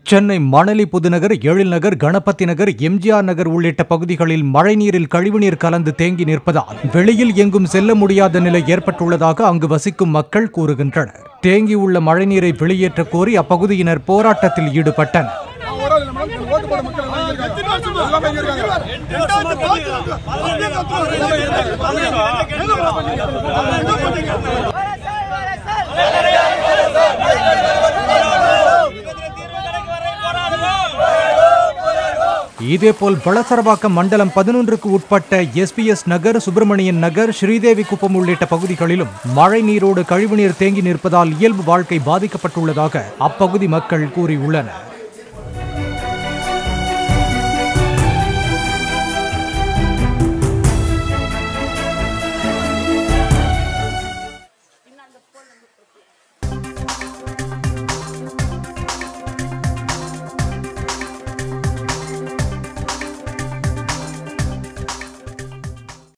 சென்னை மணலி புதுநகர் எழில் நகர் கணபதி நகர் எம்ஜிஆர் நகர் உள்ளிட்ட பகுதிகளில் மழைநீரில் கழிவுநீர் கலந்து தேங்கி நிற்பதால் வெளியில் எங்கும் செல்ல முடியாத நிலை ஏற்பட்டுள்ளதாக அங்கு வசிக்கும் மக்கள் கூறுகின்றனர் தேங்கியுள்ள மழைநீரை வெளியேற்ற கோரி அப்பகுதியினர் போராட்டத்தில் ஈடுபட்டனர் ஓட்டு போட மக்கள் எல்லாம் இங்க இருக்காங்க. எல்லாமே இங்க இருக்காங்க. இதேபோல் வளசரவாக்கம் மண்டலம் பதினொன்றுக்கு உட்பட்ட எஸ்பிஎஸ் நகர் சுப்பிரமணியன் நகர் ஸ்ரீதேவி குப்பம் உள்ளிட்ட பகுதிகளிலும் மழை நீரோடு கழிவுநீர் தேங்கி நிற்பதால் இயல்பு வாழ்க்கை பாதிக்கப்பட்டுள்ளதாக அப்பகுதி மக்கள் கூறியுள்ளனர்